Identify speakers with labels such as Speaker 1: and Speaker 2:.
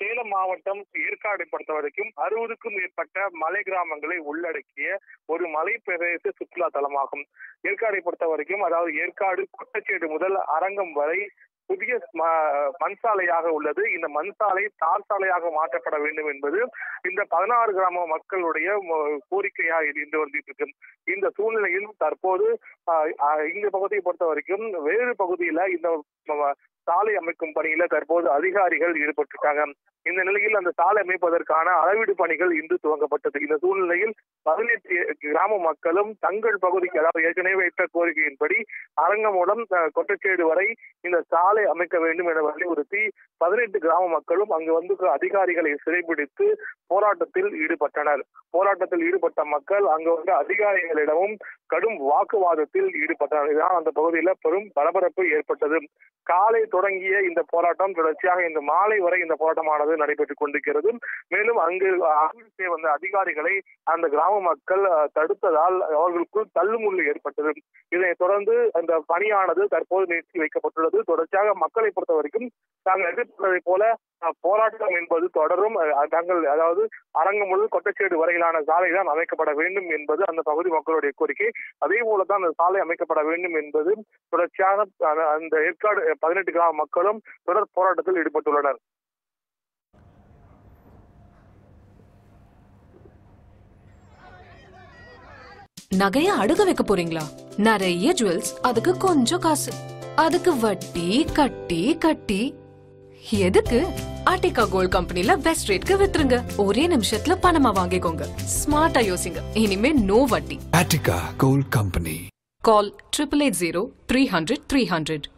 Speaker 1: சேலம் மாவட்டம் ஏற்காடு பொறுத்த வரைக்கும் அறுபதுக்கும் மேற்பட்ட மலை கிராமங்களை உள்ளடக்கிய ஒரு மலை பிரதேச சுற்றுலா தலமாகும் ஏற்காடை பொறுத்த வரைக்கும் அதாவது ஏற்காடு கொட்டச்சேடு முதல் அரங்கம் வரை புதிய ம- மண் சாலையாக உள்ளது இந்த மண் சாலை தார் சாலையாக மாற்றப்பட வேண்டும் என்பது இந்த பதினாறு கிராம மக்களுடைய ம- கோரிக்கையாக இருந்து வந்துட்டு இருக்கு இந்த சூழ்நிலையில் தற்போது ஆஹ், ஆஹ், இந்த பகுதியை பொறுத்த வரைக்கும் வேறு பகுதியில இந்த ம- சாலை அமைக்கும் பணியில தற்போது அதிகாரிகள் ஈடுபட்டிருக்காங்க இந்த நிலையில் அந்த சாலை அமைப்பதற்கான அளவீடு பணிகள் இன்று துவங்கப்பட்டது இந்த சூழ்நிலையில் பதினெட்டு கிராம மக்களும் தங்கள் பகுதிக்கு அதாவது ஏற்கனவே வைத்த கோரிக்கையின்படி அரங்கம் மூலம் அஹ், கொட்டச்சேடு வரை இந்த சாலை அமைக்க வேண்டும் என வலியுறுத்தி பதினெட்டு கிராம மக்களும் அங்கு வந்து அதிகாரிகளை சிறைபிடித்து போராட்டத்தில் ஈடுபட்டனர் போராட்டத்தில் ஈடுபட்ட மக்கள் அங்கு வந்து அதிகாரிகளிடமும் கடும் வாக்குவாதத்தில் ஈடுபட்டனர் இதனால் அந்த பகுதியில் பெரும் பரபரப்பு ஏற்பட்டது காலை தொடங்கிய இந்த போராட்டம் தொடர்ச்சியாக இந்த மாலை வரை இந்த போராட்டமானது நடைபெற்றுக் கொண்டிருக்கிறது மேலும் அங்கு ஆய்வு வந்த அதிகாரிகளை அந்த கிராம மக்கள் அஹ், தடுத்ததால் அவர்களுக்குள் தள்ளுமுள்ளு ஏற்பட்டது இதனைத் தொடர்ந்து அந்த பணியானது தற்போது நிறுத்தி வைக்கப்பட்டுள்ளது தொடர்ச்சியாக மக்களை பொறுத்த வரைக்கும் தாங்கள் எதிர்ப்பதை போல அஹ், போராட்டம் என்பது தொடரும் அஹ், தாங்கள் அதாவது அரங்கம் முதல் கொட்டச்சேடு வரையிலான சாலை தான் அமைக்கப்பட வேண்டும் என்பது அந்த பகுதி மக்களுடைய கோரிக்கை அதே போலதான் அந்த சாலை அமைக்கப்பட வேண்டும் என்பது தொடர்ச்சியாக அந்த- அந்த ஏற்காடு பதினெட்டு கிராம மக்களும் தொடர் போராட்டத்தில் ஈடுபட்டுள்ளனர்
Speaker 2: நகைய அடுக வைக்க போறீங்களா நிறைய ஜுவல்ஸ் அதுக்கு கொஞ்சம் காசு அதுக்கு வட்டி கட்டி கட்டி எதுக்கு ஆர்டிகா கோல்ட் கம்பெனில பெஸ்ட் ரேட்க்கு வித்துருங்க ஒரே நிமிஷத்துல பணமா வாங்கிக்கோங்க ஸ்மார்ட்டா யோசிங்க இனிமே நோ வட்டி
Speaker 3: Attica Gold Company.
Speaker 2: Call triple eight zero three hundred three hundred